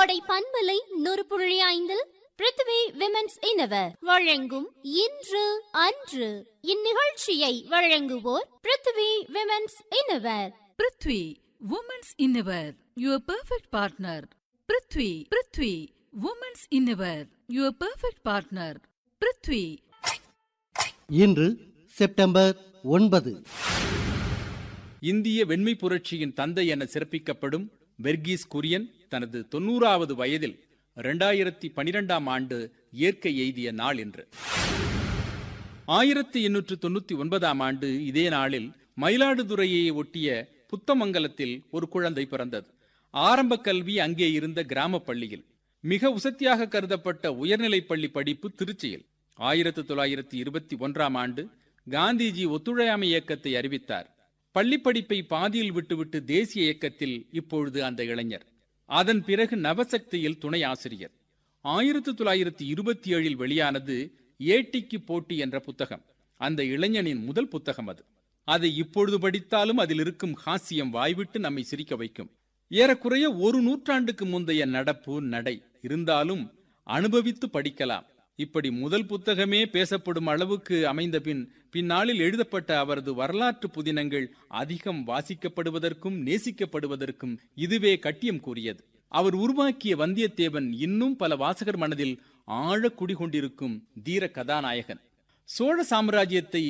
கோடை பண்பலை நூறு புள்ளி ஐந்தில் பிருத்வி விமென்ஸ் இனவர் வழங்கும் இன்று அன்று இந்நிகழ்ச்சியை வழங்குவோர் Prithvi women's innerwear Prithvi women's innerwear your perfect partner Prithvi Prithvi women's innerwear your perfect partner Prithvi இன்று செப்டம்பர் ஒன்பது இந்திய வெண்மை புரட்சியின் தந்தை என சிறப்பிக்கப்படும் வெர்கீஸ் குரியன் தனது தொண்ணூறாவது வயதில் இரண்டாயிரத்தி பனிரெண்டாம் ஆண்டு இயற்கை எய்திய நாள் என்று ஆயிரத்தி எண்ணூற்று தொண்ணூத்தி ஒன்பதாம் ஆண்டு இதே நாளில் மயிலாடுதுறையை ஒட்டிய புத்தமங்கலத்தில் ஒரு குழந்தை பிறந்தது ஆரம்ப கல்வி அங்கே இருந்த கிராம பள்ளியில் மிக உசத்தியாக கருதப்பட்ட உயர்நிலைப் பள்ளி படிப்பு திருச்சியில் ஆயிரத்தி தொள்ளாயிரத்தி இருபத்தி ஒன்றாம் ஆண்டு காந்திஜி ஒத்துழையாமை இயக்கத்தை அறிவித்தார் பள்ளி படிப்பை பாதியில் விட்டுவிட்டு தேசிய இயக்கத்தில் இப்பொழுது அந்த இளைஞர் அதன் பிறகு நவசக்தியில் துணை ஆசிரியர் ஆயிரத்தி தொள்ளாயிரத்தி இருபத்தி ஏழில் வெளியானது ஏட்டிக்கு போட்டி என்ற புத்தகம் அந்த இளைஞனின் முதல் புத்தகம் அது அதை இப்பொழுது படித்தாலும் அதில் இருக்கும் ஹாஸ்யம் வாய்விட்டு நம்மை சிரிக்க வைக்கும் ஏறக்குறைய ஒரு நூற்றாண்டுக்கு முந்தைய நடப்பு நடை இருந்தாலும் அனுபவித்து படிக்கலாம் இப்படி முதல் புத்தகமே பேசப்படும் அளவுக்கு அமைந்த பின் பின்னாளில் எழுதப்பட்ட அவரது வரலாற்று புதினங்கள் அதிகம் வாசிக்கப்படுவதற்கும் நேசிக்கப்படுவதற்கும் இதுவே கட்டியம் கூறியது அவர் உருவாக்கிய வந்தியத்தேவன் இன்னும் பல வாசகர் மனதில் ஆழ குடிகொண்டிருக்கும் தீர கதாநாயகன் சோழ சாம்ராஜ்யத்தை